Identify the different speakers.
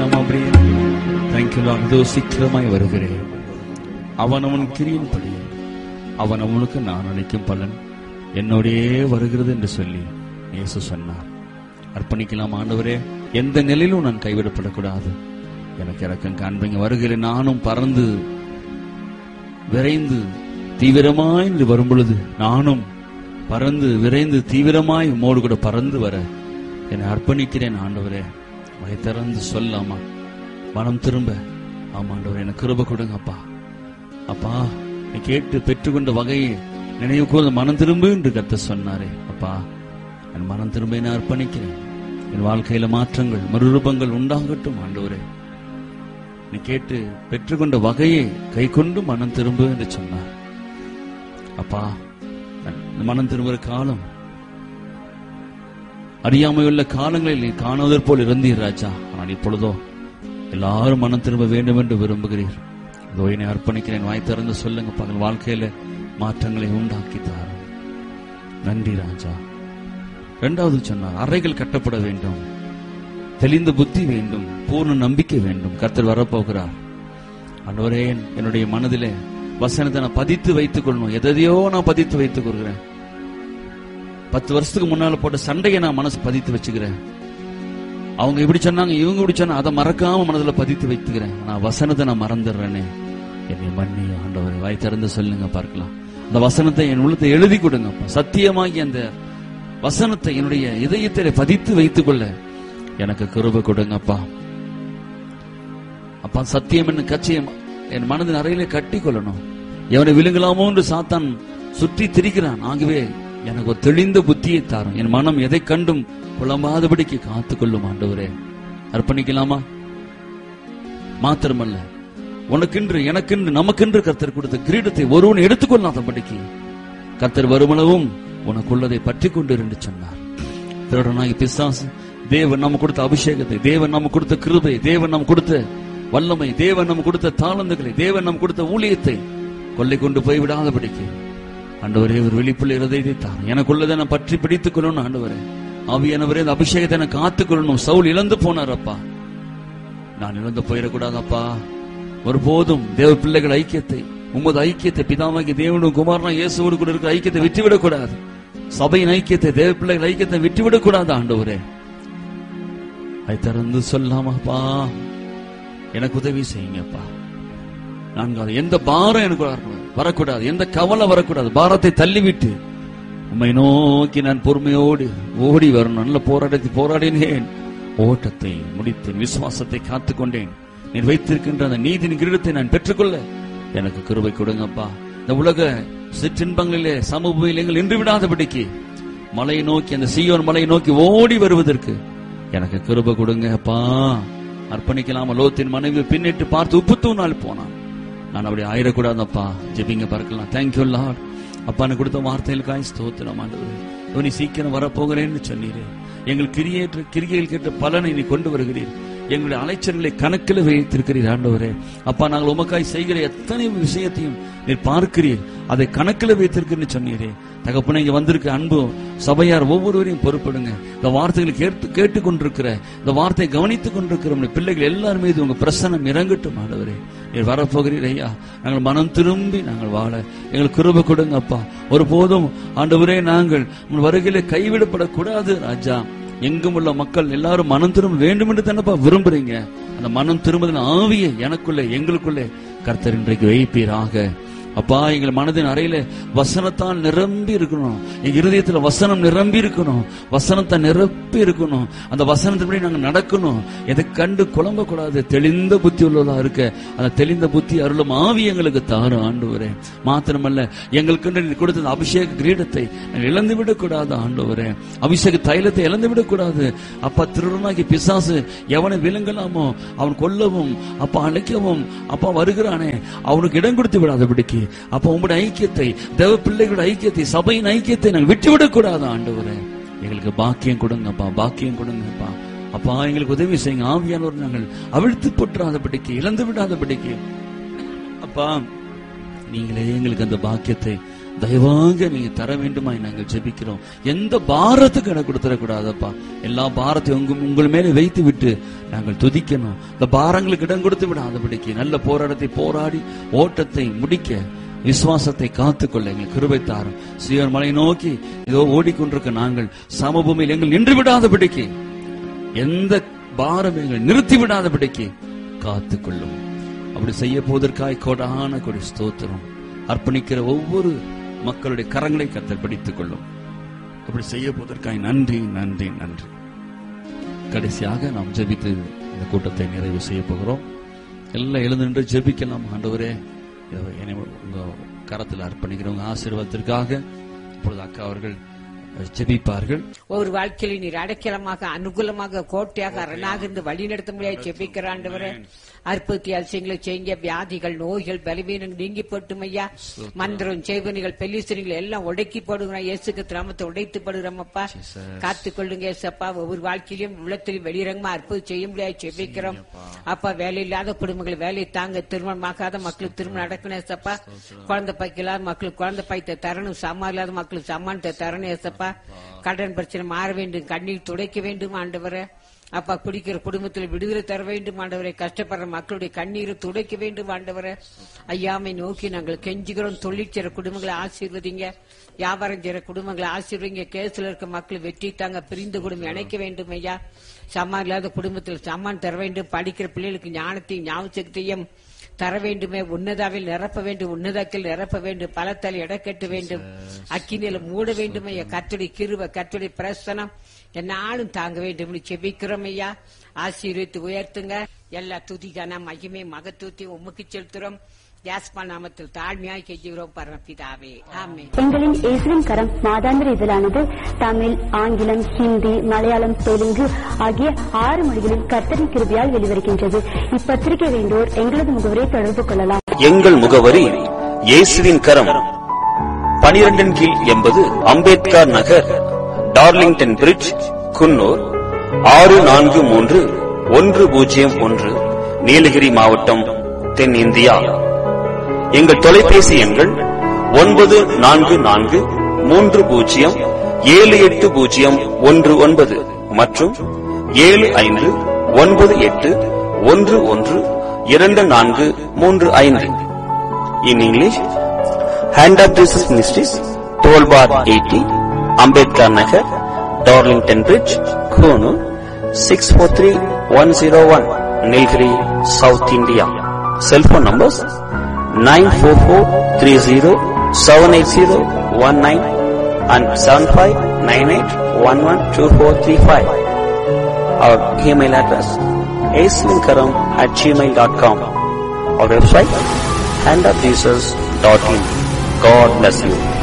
Speaker 1: அர்ப்பணிக்கலாமா அப்படியே தேங்க்யூ அதோ சீக்கிரமாய் வருகிறேன் அவன் அவன் கிரியின்படி அவன் அவனுக்கு நான் அளிக்கும் பலன் என்னோடே வருகிறது என்று சொல்லி இயேசு சொன்னார் அர்ப்பணிக்கலாம் ஆண்டவரே எந்த நிலையிலும் நான் கைவிடப்படக்கூடாது எனக்கு இறக்கம் காண்பீங்க வருகிறேன் நானும் பறந்து விரைந்து தீவிரமாய் என்று வரும் பொழுது நானும் பறந்து விரைந்து தீவிரமாய் உம்மோடு கூட பறந்து வர என்னை அர்ப்பணிக்கிறேன் ஆண்டவரே வாய் திறந்து சொல்லாமா மனம் திரும்ப ஆமா ஆண்டவரே எனக்கு கிருப கொடுங்க அப்பா அப்பா நீ கேட்டு பெற்றுக்கொண்ட வகையை நினைவு கூர்ந்து மனம் திரும்பு என்று கத்த சொன்னாரே அப்பா என் மனம் திரும்ப என்னை அர்ப்பணிக்கிறேன் என் வாழ்க்கையில மாற்றங்கள் மறுரூபங்கள் உண்டாகட்டும் ஆண்டவரே நீ கேட்டு பெற்றுக்கொண்ட வகையை கை கொண்டு மனம் திரும்பு என்று சொன்னார் அப்பா இந்த மனம் திரும்புகிற காலம் அறியாமையுள்ள காலங்களில் நீ காணுவதற் போல் இருந்தீர் ராஜா ஆனால் இப்பொழுதோ எல்லாரும் மனம் திரும்ப வேண்டும் என்று விரும்புகிறீர் இதோ என்னை அர்ப்பணிக்கிறேன் வாய் திறந்து சொல்லுங்க பகல் வாழ்க்கையில மாற்றங்களை உண்டாக்கி தாரும் நன்றி ராஜா இரண்டாவது சொன்னார் அறைகள் கட்டப்பட வேண்டும் தெளிந்த புத்தி வேண்டும் பூர்ண நம்பிக்கை வேண்டும் கர்த்தர் வரப்போகிறார் அன்றவரே என்னுடைய மனதிலே வசனத்தை நான் பதித்து வைத்துக் கொள்ளணும் எதையோ நான் பதித்து வைத்துக் கொள்கிறேன் பத்து வருஷத்துக்கு முன்னால போட்ட சண்டையை நான் மனசு பதித்து வச்சுக்கிறேன் அவங்க இப்படி சொன்னாங்க இவங்க இப்படி சொன்னாங்க அதை மறக்காம மனதுல பதித்து வைத்துக்கிறேன் நான் வசனத்தை நான் மறந்துடுறேனே என்னை மன்னி ஆண்டவரை வாய் திறந்து சொல்லுங்க பார்க்கலாம் அந்த வசனத்தை என் உள்ளத்தை எழுதி கொடுங்க சத்தியமாகி அந்த வசனத்தை என்னுடைய இதயத்திலே பதித்து வைத்துக் கொள்ள எனக்கு கிருப கொடுங்கப்பா அப்பா சத்தியம் என்ன கச்சியம் என் மனதின் அறையிலே கட்டி கொள்ளணும் எவனை விழுங்கலாமோ என்று சாத்தான் சுற்றி திரிக்கிறான் ஆகவே எனக்கு ஒரு தெளிந்த புத்தியை தாரும் என் மனம் எதை கண்டும் குழம்பாதபடிக்கு காத்துக்கொள்ளும் ஆண்டவரே அர்ப்பணிக்கலாமா மாத்திரமல்ல உனக்கென்று எனக்கென்று நமக்கென்று கர்த்தர் கொடுத்த கிரீடத்தை ஒருவன் எடுத்துக்கொள்ளாதபடிக்கு கர்த்தர் வருமளவும் உனக்குள்ளதை பற்றி கொண்டு என்று சொன்னார் திருடனாகி பிசாசு தேவன் நம்ம கொடுத்த அபிஷேகத்தை தேவன் நம்ம கொடுத்த கிருபை தேவன் நம்ம கொடுத்த வல்லமை தேவன் நம்ம கொடுத்த தாளந்துகளை தேவன் நம்ம கொடுத்த ஊழியத்தை கொள்ளை கொண்டு போய் விடாதபடிக்கு ஆண்டவரே ஒரு வெளிப்புள்ள இருதயத்தை தான் எனக்குள்ளதை நான் பற்றி பிடித்துக் கொள்ளணும் ஆண்டவரே ஆவியானவரே இந்த அபிஷேகத்தை நான் காத்துக் கொள்ளணும் சவுல் இழந்து போனார் அப்பா நான் இழந்து போயிடக்கூடாதப்பா ஒருபோதும் தேவ பிள்ளைகள் ஐக்கியத்தை உமது ஐக்கியத்தை பிதாமாகி தேவனும் குமாரனா இயேசுவோடு கூட இருக்கிற ஐக்கியத்தை விட்டுவிடக் கூடாது சபையின் ஐக்கியத்தை தேவ பிள்ளைகள் ஐக்கியத்தை விட்டுவிடக் கூடாது ஆண்டவரே அதை திறந்து சொல்லாமாப்பா எனக்கு உதவி செய்யுங்கப்பா நான்காவது எந்த பாரம் எனக்கு வரக்கூடாது வரக்கூடாது எந்த கவலை வரக்கூடாது பாரத்தை தள்ளிவிட்டு உம்மை நோக்கி நான் பொறுமையோடு ஓடி வரணும் நல்ல போராட்டத்தை போராடினேன் ஓட்டத்தை முடித்தேன் விசுவாசத்தை காத்துக்கொண்டேன் நீர் வைத்திருக்கின்ற அந்த நீதியின் கிரீடத்தை நான் பெற்றுக்கொள்ள எனக்கு கிருபை கொடுங்கப்பா இந்த உலக சிற்றின்பங்களிலே சமூகங்கள் நின்று விடாதபடிக்கு மலையை நோக்கி அந்த சீயோன் மலையை நோக்கி ஓடி வருவதற்கு எனக்கு கிருபை கொடுங்க அப்பா அர்ப்பணிக்கலாம் லோத்தின் மனைவி பின்னிட்டு பார்த்து உப்பு நாள் போனான் நான் அப்படி ஆயிடக்கூடாதப்பா ஜெபிங்க பார்க்கலாம் தேங்க்யூ லார்ட் அப்பா எனக்கு கொடுத்த வார்த்தைகளுக்காய் ஸ்தோத்திரம் ஆண்டவர் நீ சீக்கிரம் வரப்போகிறேன்னு சொன்னீரே எங்கள் கிரியேற்ற கிரிகையில் கேட்ட பலனை நீ கொண்டு வருகிறீர் எங்களுடைய அலைச்சல்களை கணக்கில் வைத்திருக்கிறீர் ஆண்டவரே அப்பா நாங்கள் உமக்காய் செய்கிற எத்தனை விஷயத்தையும் நீர் பார்க்கிறீர் அதை கணக்கில் வைத்திருக்கிறேன்னு சொன்னீரே தகப்பன இங்க வந்திருக்க அன்பு சபையார் ஒவ்வொருவரையும் பொறுப்படுங்க இந்த வார்த்தைகளை கேட்டு கேட்டுக்கொண்டிருக்கிற இந்த வார்த்தையை கவனித்துக் கொண்டிருக்கிற நம்முடைய பிள்ளைகள் எல்லாரும் மீது உங்க பிரசனம் இறங்கட்டும் ஆண்டவரே நீர் வரப்போகிறீர் ஐயா நாங்கள் மனம் திரும்பி நாங்கள் வாழ எங்களுக்கு கிருப கொடுங்க அப்பா ஒருபோதும் ஆண்டவரே நாங்கள் உங்கள் வருகையில கைவிடப்படக்கூடாது ராஜா எங்கும் உள்ள மக்கள் எல்லாரும் மனம் திரும்ப வேண்டும் என்று தானப்பா விரும்புறீங்க அந்த மனம் திரும்புதல் ஆவியை எனக்குள்ளே எங்களுக்குள்ளே கர்த்தர் இன்றைக்கு வைப்பீராக அப்பா எங்கள் மனதின் அறையில வசனத்தால் நிரம்பி இருக்கணும் எங்க இருதயத்துல வசனம் நிரம்பி இருக்கணும் வசனத்தை நிரப்பி இருக்கணும் அந்த வசனத்தின்படி நாங்க நடக்கணும் எதை கண்டு குழம்ப கூடாது தெளிந்த புத்தி உள்ளதா இருக்க அந்த தெளிந்த புத்தி அருளும் ஆவி எங்களுக்கு தாரும் ஆண்டவரே மாத்திரமல்ல எங்களுக்கு நீர் கொடுத்த அபிஷேக கிரீடத்தை நாங்கள் இழந்து விடக்கூடாது ஆண்டவரே அபிஷேக தைலத்தை இழந்து விடக்கூடாது அப்பா திருடனாகி பிசாசு எவனை விழுங்கலாமோ அவன் கொல்லவும் அப்பா அழைக்கவும் அப்பா வருகிறானே அவனுக்கு இடம் கொடுத்து விடாதபடிக்கு அப்ப உங்களுடைய ஐக்கியத்தை தேவ பிள்ளைகளோட ஐக்கியத்தை சபையின் ஐக்கியத்தை நாங்கள் விட்டுவிடக் கூடாது ஆண்டவரே எங்களுக்கு பாக்கியம் கொடுங்கப்பா பாக்கியம் கொடுங்கப்பா அப்பா எங்களுக்கு உதவி செய்யுங்க ஆவியானவர் நாங்கள் அவிழ்த்து போட்டுறாதபடிக்கு இழந்து விடாதபடிக்கு அப்பா நீங்களே எங்களுக்கு அந்த பாக்கியத்தை தயவாக நீங்க தர வேண்டுமாய் நாங்கள் ஜெபிக்கிறோம் எந்த பாரத்துக்கு எனக்கு கொடுத்துடக்கூடாதப்பா எல்லா பாரத்தையும் உங்க உங்கள் மேலே வைத்து விட்டு நாங்கள் துதிக்கணும் இந்த பாரங்களுக்கு இடம் கொடுத்து விடாதபடிக்கு நல்ல போராட்டத்தை போராடி ஓட்டத்தை முடிக்க விசுவாசத்தை காத்துக்கொள்ள எங்களுக்கு கிருபை தாரும் சிவன் மலை நோக்கி இதோ ஓடிக்கொண்டிருக்க நாங்கள் சமபூமியில் எங்கள் நின்று விடாதபடிக்கு எந்த பாரம் எங்களை நிறுத்தி விடாதபடிக்கு காத்துக்கொள்ளும் அப்படி செய்ய போவதற்காய் கொடான கொடி ஸ்தோத்திரம் அர்ப்பணிக்கிற ஒவ்வொரு மக்களுடைய கரங்களை கத்தர் பிடித்துக் கொள்ளும் அப்படி செய்ய போவதற்காய் நன்றி நன்றி நன்றி கடைசியாக நாம் ஜெபித்து இந்த கூட்டத்தை நிறைவு செய்ய போகிறோம் எல்லாம் எழுந்து நின்று ஜெபிக்கலாம் ஆண்டவரே இதோ என்னை உங்க கரத்தில் அர்ப்பணிக்கிறவங்க ஆசீர்வாதத்திற்காக இப்பொழுது அக்கா அவர்கள் ஜெபிப்பார்கள்
Speaker 2: ஒரு வாழ்க்கையில் நீர் அடைக்கலமாக அனுகூலமாக கோட்டையாக அரணாக இருந்து வழிநடத்த முடியாது ஜெபிக்கிற ஆண்டவரே அற்புத்தி அதிசயங்களை செய்ய வியாதிகள் நோய்கள் பலவீனங்கள் நீங்கி போட்டும் ஐயா மந்திரம் செய்வனிகள் பெல்லிசனிகள் எல்லாம் உடைக்கி போடுகிறோம் இயேசுக்கு திராமத்தை உடைத்து போடுகிறோம் அப்பா காத்துக் கொள்ளுங்க ஏசப்பா ஒவ்வொரு வாழ்க்கையிலும் உள்ளத்திலும் வெளியிறங்கமா அற்புதம் செய்ய முடியாது ஜெபிக்கிறோம் அப்பா வேலை இல்லாத குடும்பங்கள் வேலை தாங்க திருமணமாகாத மக்களுக்கு திருமணம் நடக்கணும் ஏசப்பா குழந்தை பாய்க்கலாத மக்களுக்கு குழந்தை பாய்த்த தரணும் சம்மா இல்லாத மக்களுக்கு சம்மானத்தை தரணும் ஏசப்பா கடன் பிரச்சனை மாற வேண்டும் கண்ணீர் துடைக்க வேண்டும் ஆண்டவரே அப்பா குடிக்கிற குடும்பத்தில் விடுதலை தர வேண்டும் ஆண்டவரை கஷ்டப்படுற மக்களுடைய கண்ணீரை துடைக்க வேண்டும் ஆண்டவரை ஐயாமை நோக்கி நாங்கள் கெஞ்சுகிறோம் தொழில் செய்ற குடும்பங்களை ஆசீர்வதிங்க வியாபாரம் செய்யற குடும்பங்களை ஆசீர்வதிங்க கேஸ்ல இருக்க மக்கள் வெற்றி தாங்க பிரிந்து குடும்பம் இணைக்க வேண்டும் ஐயா சம்மான் இல்லாத குடும்பத்தில் சம்மான் தர வேண்டும் படிக்கிற பிள்ளைகளுக்கு ஞானத்தையும் ஞாபகத்தையும் தர வேண்டுமே உன்னதாவில் நிரப்ப வேண்டும் உன்னதாக்கில் நிரப்ப வேண்டும் பலத்தால் இடக்கட்ட வேண்டும் அக்கினியில மூட வேண்டும் ஐயா கத்துடைய கிருவ கத்துடைய பிரசனம் என்னாலும் தாங்க வேண்டும் செபிக்கிறோம் ஐயா ஆசீர்வித்து உயர்த்துங்க எல்லா துதிகான மகிமை மகத்துவத்தை உமக்கு செலுத்துறோம் யாஸ்பா நாமத்தில் தாழ்மையாய் கெஞ்சுகிறோம் பரமபிதாவே ஆமே
Speaker 3: எங்களின் இயேசுவின் கரம் மாதாந்திர இதழானது தமிழ் ஆங்கிலம் ஹிந்தி மலையாளம் தெலுங்கு ஆகிய ஆறு மொழிகளில் கர்த்தரின் கிருபியால் வெளிவருகின்றது இப்பத்திரிகை வேண்டோர் எங்களது முகவரை தொடர்பு கொள்ளலாம்
Speaker 4: எங்கள் முகவரி இயேசுவின் கரம் பனிரெண்டின் கீழ் எண்பது அம்பேத்கர் நகர் டார்லிங்டன் பிரிட்ஜ் குன்னூர் ஆறு நான்கு மூன்று ஒன்று பூஜ்ஜியம் ஒன்று நீலகிரி மாவட்டம் தென்னிந்தியா எங்கள் தொலைபேசி எண்கள் ஒன்பது நான்கு நான்கு மூன்று பூஜ்ஜியம் ஏழு எட்டு பூஜ்ஜியம் ஒன்று ஒன்பது மற்றும் ஏழு ஐந்து ஒன்பது எட்டு ஒன்று ஒன்று இரண்டு நான்கு மூன்று ஐந்து in English hand of Jesus ministries twelve bar eighty Ambedkar Nagar Darlington bridge Coonoor six four three one zero one Nilgiri south India cellphone numbers nine four four three zero seven eight zero one nine and seven five nine eight one one two four three five our email address ஏஸ்லிங்கரம் at Gmail dot com our website handofjesus.in. God bless you.